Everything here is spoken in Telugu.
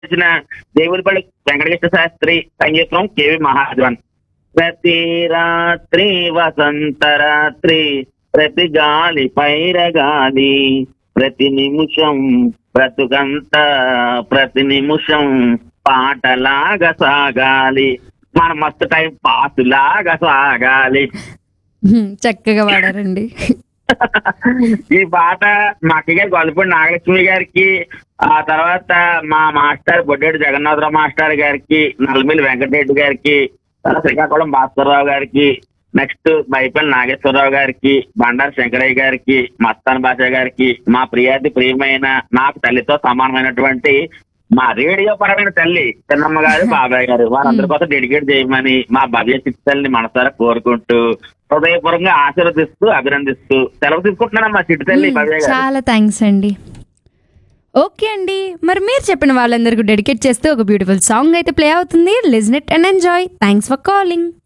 ఇచ్చిన దేవుడిపల్లి వెంకటకృష్ణ శాస్త్రి సంగీతం కేవి మహాజన్ ప్రతి రాత్రి వసంత రాత్రి ప్రతి గాలి పైరగాలి ప్రతి నిమిషం బ్రతుకంత ప్రతి నిమిషం పాటలాగా సాగాలి మన మస్తు టైం పాస్ లాగా సాగాలి హ్మ్, చక్కగా పాడారండి ఈ పాట మా అక్క గారి గొల్లపూడి నాగలక్ష్మి గారికి ఆ తర్వాత మా మాస్టర్ బొడ్డేడు జగన్నాథరావు మాస్టర్ గారికి నల్లమిల్లి వెంకటరెడ్డి గారికి తర్వాత శ్రీకాకుళం భాస్కర్రావు గారికి నెక్స్ట్ బైపల్లి నాగేశ్వరరావు గారికి బండారు శంకరయ్య గారికి మస్తాన్ బాషా గారికి మా ప్రియాతి ప్రియమైన నాకు తల్లితో సమానమైనటువంటి మా రేడియో పరమైన తల్లి చిన్నమ్మ గారు బాబాయ్ గారు వారందరి కోసం డెడికేట్ చేయమని మా భవ్య చిత్తల్ని మనసారా కోరుకుంటూ హృదయపూర్వకంగా ఆశీర్వదిస్తూ అభినందిస్తూ సెలవు తీసుకుంటున్నానమ్మా చిట్టు తల్లి హ్మ్, భవ్య గారు చాలా థ్యాంక్స్ అండి ఓకే అండి మరి మీరు చెప్పిన వాళ్ళందరికీ డెడికేట్ చేస్తూ ఒక బ్యూటిఫుల్ సాంగ్ అయితే ప్లే అవుతుంది listen it and enjoy thanks for calling